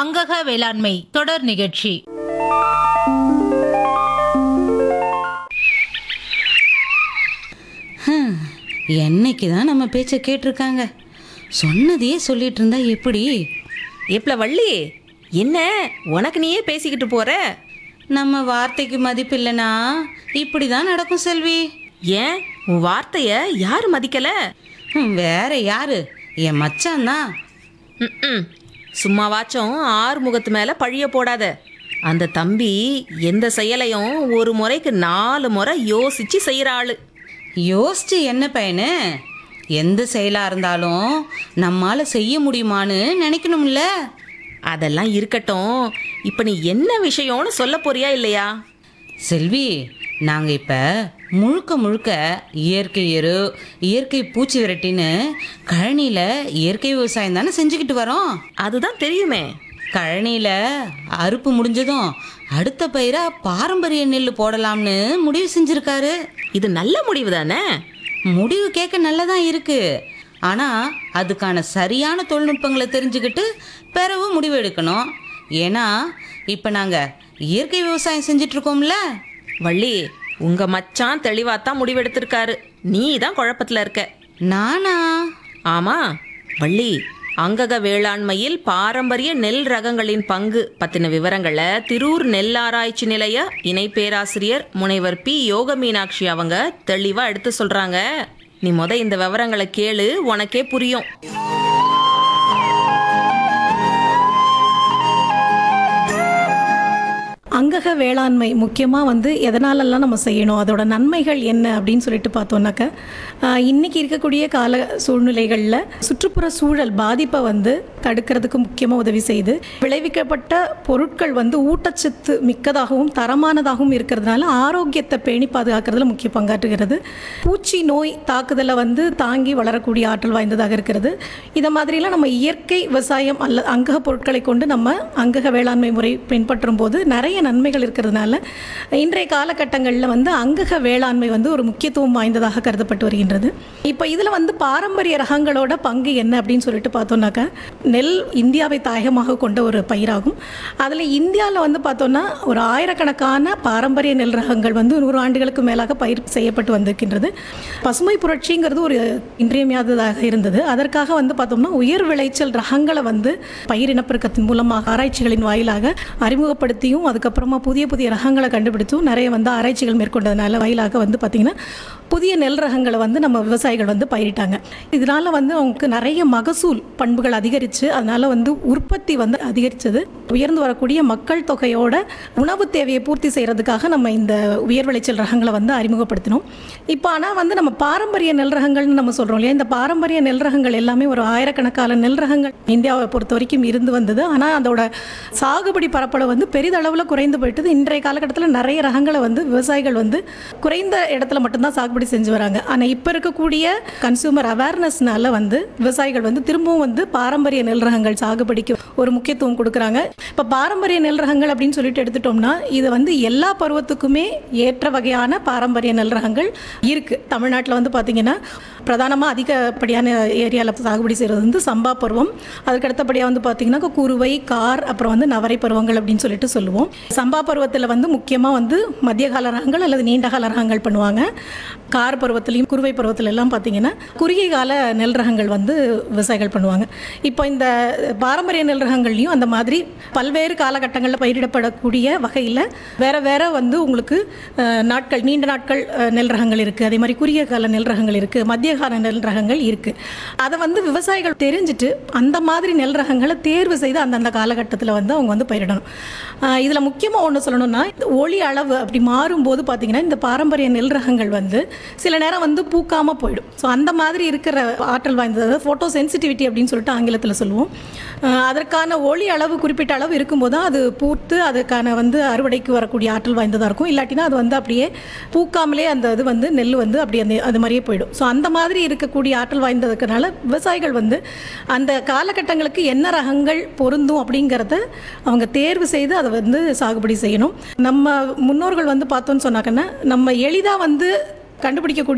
அங்கக வேளாண்மை தொடர் நிகழ்ச்சி என்னைக்கு தான் நம்ம பேச்சை கேட்டிருக்காங்க சொன்னதையே சொல்லிட்டு இருந்தா எப்படி எப்பல வள்ளி என்ன உனக்கு நீயே பேசிக்கிட்டு போற நம்ம வார்த்தைக்கு மதிப்பு இல்லைனா இப்படி தான் நடக்கும் செல்வி ஏன் உன் வார்த்தைய யார் மதிக்கல ஹம், வேற யாரு என் மச்சான் தான் ம்ம். சும்மாவாச்சும் ஆறுமுகத்து மேல பழிய போடாத அந்த தம்பி எந்த செயலையும் ஒரு முறைக்கு நாலு முறை யோசிச்சு செய்யற ஆளு யோசிச்சு என்ன பயனு எந்த செயலா இருந்தாலும் நம்மால செய்ய முடியுமான்னு நினைக்கணும்ல அதெல்லாம் இருக்கட்டும் இப்ப நீ என்ன விஷயம்னு சொல்ல போறியா இல்லையா செல்வி நாங்க இப்ப முழுக்க முழுக்க இயற்கை எரு இயற்கை பூச்சி விரட்டின்னு கழனியில இயற்கை விவசாயம் தானே செஞ்சுக்கிட்டு வரோம் அதுதான் தெரியுமே கழனியில அறுப்பு முடிஞ்சதும் அடுத்த பயிரா பாரம்பரிய நெல் போடலாம்னு முடிவு செஞ்சிருக்காரு இது நல்ல முடிவு தானே முடிவு கேட்க நல்லதான் இருக்கு ஆனா அதுக்கான சரியான தொழில்நுட்பங்களை தெரிஞ்சுக்கிட்டு பிறகு முடிவு எடுக்கணும் ஏன்னா இப்போ நாங்க இயற்கை விவசாயம் செஞ்சுட்டு இருக்கோம்ல வள்ளி உங்க மச்சான் தெளிவாத்தான் முடிவெடுத்திருக்காரு நீ தான் குழப்பத்துல இருக்க நானா ஆமா வள்ளி அங்கக வேளாண்மையில் பாரம்பரிய நெல் ரகங்களின் பங்கு பத்தின விவரங்களை திரூர் நெல் ஆராய்ச்சி நிலைய இணை பேராசிரியர் முனைவர் பி யோக மீனாட்சி அவங்க தெளிவா எடுத்து சொல்றாங்க நீ முத இந்த விவரங்களை கேளு உனக்கே புரியும் அங்கக வேளாண்மை முக்கியமாக வந்து எதனாலெல்லாம் நம்ம செய்யணும் அதோட நன்மைகள் என்ன அப்படின்னு சொல்லிட்டு பார்த்தோம்னாக்க ஆஹ், இன்னைக்கு இருக்கக்கூடிய கால சூழ்நிலைகளில் சுற்றுப்புற சூழல் பாதிப்பை வந்து தடுக்கிறதுக்கு முக்கியமாக உதவி செய்யுது விளைவிக்கப்பட்ட பொருட்கள் வந்து ஊட்டச்சத்து மிக்கதாகவும் தரமானதாகவும் இருக்கிறதுனால ஆரோக்கியத்தை பேணி பாதுகாக்கிறதுல முக்கிய பங்காற்றுகிறது பூச்சி நோய் தாக்குதலை வந்து தாங்கி வளரக்கூடிய ஆற்றல் வாய்ந்ததாக இருக்கிறது இதை மாதிரிலாம் நம்ம இயற்கை விவசாயம் அல்ல அங்கக பொருட்களை கொண்டு நம்ம அங்கக வேளாண்மை முறை பின்பற்றும் போது நிறைய நன்மைகள் இருக்கிறதுனால இன்றைய காலகட்டங்களில் வந்து அங்கக வேளாண்மை வந்து ஒரு முக்கியத்துவம் வாய்ந்ததாக கருதப்பட்டு வருகின்றது இப்போ இதில் வந்து பாரம்பரிய ரகங்களோட பங்கு என்ன அப்படின்னு சொல்லிட்டு பார்த்தோம்னாக்கா நெல் இந்தியாவை தாயகமாக கொண்ட ஒரு பயிராகும் அதில் இந்தியாவில் வந்து பார்த்தோம்னா ஒரு ஆயிரக்கணக்கான பாரம்பரிய நெல் ரகங்கள் வந்து நூறு ஆண்டுகளுக்கு மேலாக பயிர் செய்யப்பட்டு வந்திருக்கின்றது பசுமை புரட்சிங்கிறது ஒரு இன்றியமையாததாக இருந்தது அதற்காக வந்து பார்த்தோம்னா உயர் விளைச்சல் ரகங்களை வந்து பயிர் இனப்பெருக்கத்தின் மூலமாக ஆராய்ச்சிகளின் வாயிலாக அறிமுகப்படுத்தியும் அதுக்கப்புறமா புதிய புதிய ரகங்களை கண்டுபிடிச்சும் நிறைய வந்து ஆராய்ச்சிகள் மேற்கொண்டதுனால வாயிலாக வந்து பார்த்திங்கன்னா புதிய நெல் ரகங்களை வந்து நம்ம விவசாயிகள் வந்து பயிரிட்டாங்க இதனால வந்து அவங்களுக்கு நிறைய மகசூல் பண்புகள் அதிகரித்து அதனால வந்து உற்பத்தி வந்து அதிகரித்தது உயர்ந்து வரக்கூடிய மக்கள் தொகையோட உணவு தேவையை பூர்த்தி செய்கிறதுக்காக நம்ம இந்த உயர் விளைச்சல் ரகங்களை வந்து அறிமுகப்படுத்தினோம் இப்போ ஆனால் வந்து நம்ம பாரம்பரிய நெல் ரகங்கள்னு நம்ம சொல்கிறோம் இல்லையா இந்த பாரம்பரிய நெல் ரகங்கள் எல்லாமே ஒரு ஆயிரக்கணக்கான நெல் ரகங்கள் இந்தியாவை பொறுத்த வரைக்கும் இருந்து வந்தது ஆனால் அதோட சாகுபடி பரப்பளவு வந்து பெரிதளவில் குறைந்து போயிட்டது இன்றைய காலகட்டத்தில் நிறைய ரகங்களை வந்து விவசாயிகள் வந்து குறைந்த இடத்துல மட்டும்தான் சாகுபடி செஞ்சு வராங்க ஆனால் இப்போ இருக்கக்கூடிய கன்சூமர் அவேர்னஸ்னால வந்து விவசாயிகள் வந்து திரும்பவும் வந்து பாரம்பரிய நெல் ரகங்கள் சாகுபடிக்கு ஒரு முக்கியத்துவம் கொடுக்குறாங்க இப்போ பாரம்பரிய நெல் ரகங்கள் அப்படின்னு சொல்லிட்டு எடுத்துட்டோம்னா இது வந்து எல்லா பருவத்துக்குமே ஏற்ற வகையான பாரம்பரிய நெல் ரகங்கள் இருக்குது தமிழ்நாட்டில் வந்து பார்த்திங்கன்னா பிரதானமாக அதிகப்படியான ஏரியாவில் சாகுபடி செய்கிறது வந்து சம்பா பருவம் அதுக்கு அடுத்தபடியாக வந்து பார்த்திங்கன்னா குருவை கார் அப்புறம் வந்து நவரை பருவங்கள் அப்படின்னு சொல்லிட்டு சொல்லுவோம் சம்பா பருவத்தில் வந்து முக்கியமாக வந்து மத்திய கால ரகங்கள் அல்லது நீண்ட கால ரகங்கள் பண்ணுவாங்க கார் பருவத்திலையும் குருவை பருவத்துல எல்லாம் பார்த்தீங்கன்னா குறுகிய கால நெல் ரகங்கள் வந்து விவசாயிகள் பண்ணுவாங்க இப்போ இந்த பாரம்பரிய நெல் ரகங்கள்லையும் அந்த மாதிரி பல்வேறு காலகட்டங்களில் பயிரிடப்படக்கூடிய வகையில் வேற வேற வந்து உங்களுக்கு அஹ், நாட்கள் நீண்ட நாட்கள் அஹ், நெல் ரகங்கள் இருக்குது அதே மாதிரி குறுகிய கால நெல் ரகங்கள் இருக்குது மத்திய கால நெல் ரகங்கள் இருக்குது அதை வந்து விவசாயிகள் தெரிஞ்சுட்டு அந்த மாதிரி நெல் ரகங்களை தேர்வு செய்து அந்தந்த காலகட்டத்தில் வந்து அவங்க வந்து பயிரிடணும் இதில் முக்கியமாக ஒன்று சொல்லணும்னா இந்த ஒளி அளவு அப்படி மாறும்போது பார்த்தீங்கன்னா இந்த பாரம்பரிய நெல் ரகங்கள் வந்து சில நேரம் வந்து பூக்காமல் போயிடும் ஸோ அந்த மாதிரி இருக்கிற ஆற்றல் வாய்ந்தது ஃபோட்டோ சென்சிட்டிவிட்டி அப்படின்னு சொல்லிட்டு ஆங்கிலத்தில் சொல்லுவோம் அஹ் அதற்கான ஒளி அளவு குறிப்பிட்ட அளவு இருக்கும்போது தான் அது பூத்து அதுக்கான வந்து அறுவடைக்கு வரக்கூடிய ஆற்றல் வாய்ந்ததாக இருக்கும் இல்லாட்டினா அது வந்து அப்படியே பூக்காமலே அந்த இது வந்து நெல் வந்து அப்படி அந்த அது மாதிரியே போயிடும் ஸோ அந்த மாதிரி இருக்கக்கூடிய ஆற்றல் வாய்ந்ததுக்கனால விவசாயிகள் வந்து அந்த காலகட்டங்களுக்கு என்ன ரகங்கள் பொருந்தும் அப்படிங்கிறத அவங்க தேர்வு செய்து அதை வந்து சாகுபடி செய்யணும் நம்ம முன்னோர்கள் வந்து பார்த்தோன்னு சொன்னாங்கன்னா நம்ம எளிதாக வந்து கண்டுபிடிக்கக்கூடிய